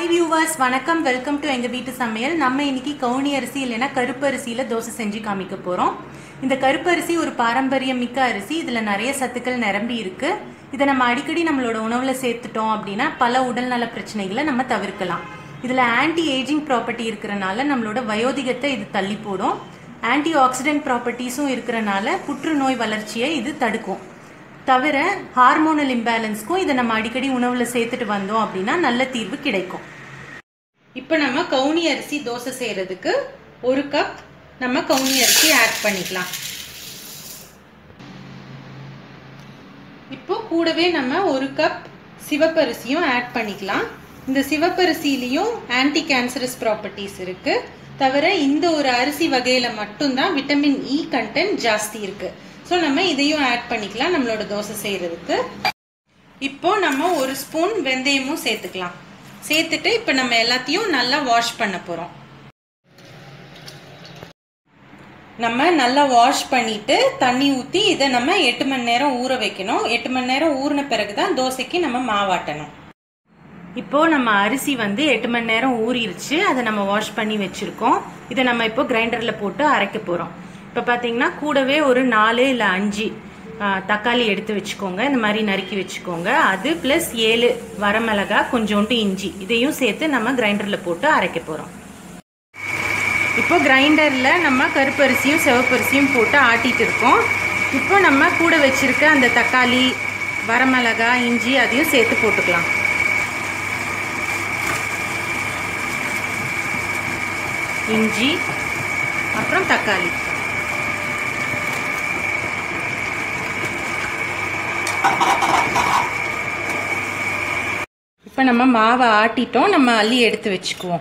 hi viewers வணக்கம் welcome to எங்கள் வீட்டு சமையல் நம்ம இன்னைக்கு கவுனி அரிசி இல்லைன்னா கருப்பரிசியில் தோசை செஞ்சு காமிக்க போகிறோம் இந்த கருப்பரிசி ஒரு பாரம்பரியம் மிக்க அரிசி இதில் நிறைய சத்துக்கள் நிரம்பி இருக்கு இதை நம்ம அடிக்கடி நம்மளோட உணவில் சேர்த்துட்டோம் அப்படின்னா பல உடல்நல பிரச்சனைகளை நம்ம தவிர்க்கலாம் இதில் ஆன்டி ஏஜிங் ப்ராப்பர்ட்டி இருக்கிறனால நம்மளோட வயோதிகத்தை இது தள்ளி போடும் ஆன்டி ஆக்சிடென்ட் ப்ராப்பர்ட்டிஸும் இருக்கிறனால புற்றுநோய் வளர்ச்சியை இது தடுக்கும் தவிர ஹார்மோனல் இம்பேலன்ஸ்க்கும் இதை நம்ம அடிக்கடி உணவில் சேர்த்துட்டு வந்தோம் அப்படின்னா நல்ல தீர்வு கிடைக்கும் இப்போ நம்ம கவுனி அரிசி தோசை செய்கிறதுக்கு ஒரு கப் நம்ம கவுனி அரிசி ஆட் பண்ணிக்கலாம் இப்போ கூடவே நம்ம ஒரு கப் சிவப்பரிசியும் ஆட் பண்ணிக்கலாம் இந்த சிவப்பரிசிலையும் ஆன்டி கேன்சரஸ் ப்ராப்பர்ட்டிஸ் இருக்கு தவிர இந்த ஒரு அரிசி வகையில மட்டும்தான் விட்டமின் இ கண்டென்ட் ஜாஸ்தி இருக்கு ஸோ நம்ம இதையும் ஆட் பண்ணிக்கலாம் நம்மளோட தோசை செய்யறதுக்கு இப்போ நம்ம ஒரு ஸ்பூன் வெந்தயமும் சேர்த்துக்கலாம் சேர்த்துட்டு இப்போ நம்ம எல்லாத்தையும் நல்லா வாஷ் பண்ண போறோம் நம்ம நல்லா வாஷ் பண்ணிட்டு தண்ணி ஊற்றி இதை நம்ம எட்டு மணி நேரம் ஊற வைக்கணும் எட்டு மணி நேரம் ஊறின பிறகு தான் தோசைக்கு நம்ம மாவாட்டணும் இப்போ நம்ம அரிசி வந்து எட்டு மணி நேரம் ஊறிடுச்சு அதை நம்ம வாஷ் பண்ணி வச்சிருக்கோம் இதை நம்ம இப்போ கிரைண்டரில் போட்டு அரைக்க போகிறோம் இப்போ பார்த்தீங்கன்னா கூடவே ஒரு நாலு இல்லை அஞ்சு தக்காளி எடுத்து வச்சுக்கோங்க இந்த மாதிரி நறுக்கி வச்சுக்கோங்க அது ப்ளஸ் ஏழு வரமிளகா கொஞ்சோண்டு இஞ்சி இதையும் சேர்த்து நம்ம கிரைண்டரில் போட்டு அரைக்க போகிறோம் இப்போ கிரைண்டரில் நம்ம கருப்பரிசியும் சிவப்பரிசியும் போட்டு ஆட்டிட்டு இருக்கோம் இப்போ நம்ம கூட வச்சிருக்க அந்த தக்காளி வரமிளகா இஞ்சி அதையும் சேர்த்து போட்டுக்கலாம் இஞ்சி அப்புறம் தக்காளி இப்போ நம்ம மாவை ஆட்டிட்டோம் நம்ம அள்ளி எடுத்து வச்சுக்குவோம்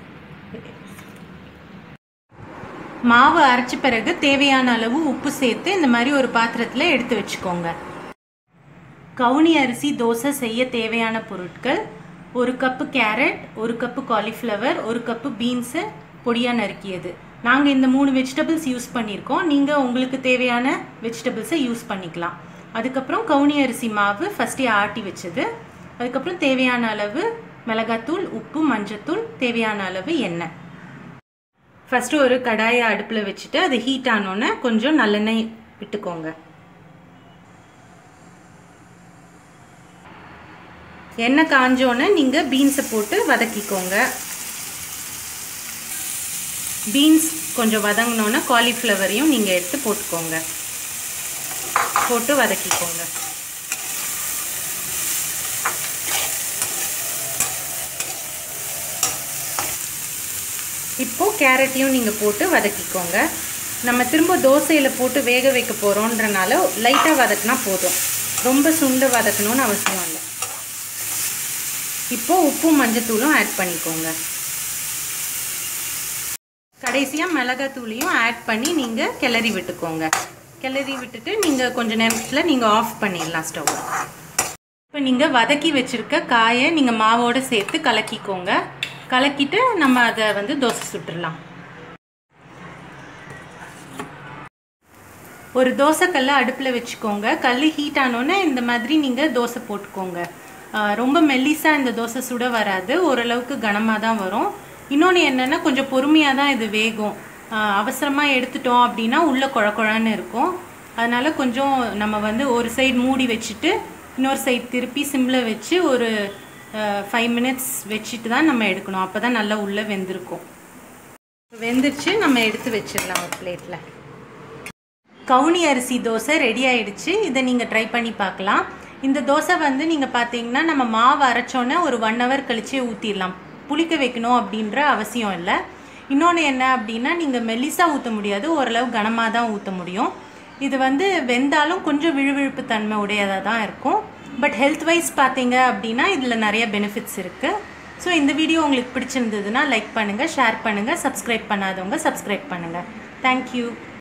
மாவு அரைச்ச பிறகு தேவையான அளவு உப்பு சேர்த்து இந்த மாதிரி ஒரு பாத்திரத்தில் எடுத்து வச்சுக்கோங்க கவுனி அரிசி தோசை செய்ய தேவையான பொருட்கள் ஒரு கப்பு கேரட் ஒரு கப்பு காலிஃப்ளவர் ஒரு கப்பு பீன்ஸு பொடியாக நறுக்கியது நாங்கள் இந்த மூணு வெஜிடபிள்ஸ் யூஸ் பண்ணியிருக்கோம் நீங்கள் உங்களுக்கு தேவையான வெஜிடபிள்ஸை யூஸ் பண்ணிக்கலாம் அதுக்கப்புறம் கவுனி அரிசி மாவு ஃபஸ்ட்டே ஆட்டி வச்சது அதுக்கப்புறம் தேவையான அளவு மிளகாத்தூள் உப்பு மஞ்சத்தூள் தேவையான அளவு எண்ணெய் ஃபஸ்ட்டு ஒரு கடாயை அடுப்பில் வச்சுட்டு அது ஹீட் ஆனோன்னே கொஞ்சம் நல்லெண்ணெய் விட்டுக்கோங்க எண்ணெய் காஞ்சோன்னே நீங்கள் பீன்ஸை போட்டு வதக்கிக்கோங்க பீன்ஸ் கொஞ்சம் வதங்கினோன்னே காலிஃப்ளவரையும் நீங்கள் எடுத்து போட்டுக்கோங்க போட்டு வதக்கிக்கோங்க இப்போ கேரட்டையும் நீங்கள் போட்டு வதக்கிக்கோங்க நம்ம திரும்ப தோசையில் போட்டு வேக வைக்க போகிறோன்றனால லைட்டாக வதக்கினா போதும் ரொம்ப சுண்ட வதக்கணும்னு அவசியம் இல்லை இப்போ உப்பும் மஞ்சத்தூளும் ஆட் பண்ணிக்கோங்க கடைசியாக மிளகாத்தூளையும் ஆட் பண்ணி நீங்கள் கிளறி விட்டுக்கோங்க கிளறி விட்டுட்டு நீங்கள் கொஞ்ச நேரத்தில் நீங்கள் ஆஃப் பண்ணிடலாம் ஸ்டவ் இப்போ நீங்கள் வதக்கி வச்சுருக்க காயை நீங்கள் மாவோடு சேர்த்து கலக்கிக்கோங்க கலக்கிட்டு நம்ம அதை வந்து தோசை சுட்டுடலாம் ஒரு தோசை கல்லை அடுப்பில் வச்சுக்கோங்க கல் ஹீட் ஆனோன்னே இந்த மாதிரி நீங்கள் தோசை போட்டுக்கோங்க ரொம்ப மெல்லிஸாக இந்த தோசை சுட வராது ஓரளவுக்கு கனமாக தான் வரும் இன்னொன்று என்னென்னா கொஞ்சம் பொறுமையாக தான் இது வேகும் அவசரமாக எடுத்துட்டோம் அப்படின்னா உள்ளே குழ குழன்னு இருக்கும் அதனால் கொஞ்சம் நம்ம வந்து ஒரு சைடு மூடி வச்சுட்டு இன்னொரு சைடு திருப்பி சிம்மில் வச்சு ஒரு ஃபைவ் மினிட்ஸ் வச்சுட்டு தான் நம்ம எடுக்கணும் அப்போ தான் நல்லா உள்ளே வெந்திருக்கும் வெந்துருச்சு நம்ம எடுத்து வச்சிடலாம் ஒரு பிளேட்டில் கவுனி அரிசி தோசை ரெடி ஆயிடுச்சு இதை நீங்கள் ட்ரை பண்ணி பார்க்கலாம் இந்த தோசை வந்து நீங்கள் பார்த்தீங்கன்னா நம்ம மாவு அரைச்சோன்னே ஒரு ஒன் ஹவர் கழிச்சே ஊற்றிடலாம் புளிக்க வைக்கணும் அப்படின்ற அவசியம் இல்லை இன்னொன்று என்ன அப்படின்னா நீங்கள் மெல்லிஸாக ஊற்ற முடியாது ஓரளவு கனமாக தான் ஊற்ற முடியும் இது வந்து வெந்தாலும் கொஞ்சம் விழுவிழுப்பு தன்மை உடையதாக தான் இருக்கும் பட் ஹெல்த் வைஸ் பார்த்தீங்க அப்படின்னா இதில் நிறைய பெனிஃபிட்ஸ் இருக்குது ஸோ இந்த வீடியோ உங்களுக்கு பிடிச்சிருந்ததுன்னா லைக் பண்ணுங்கள் ஷேர் பண்ணுங்கள் சப்ஸ்கிரைப் பண்ணாதவங்க சப்ஸ்கிரைப் பண்ணுங்கள் தேங்க்யூ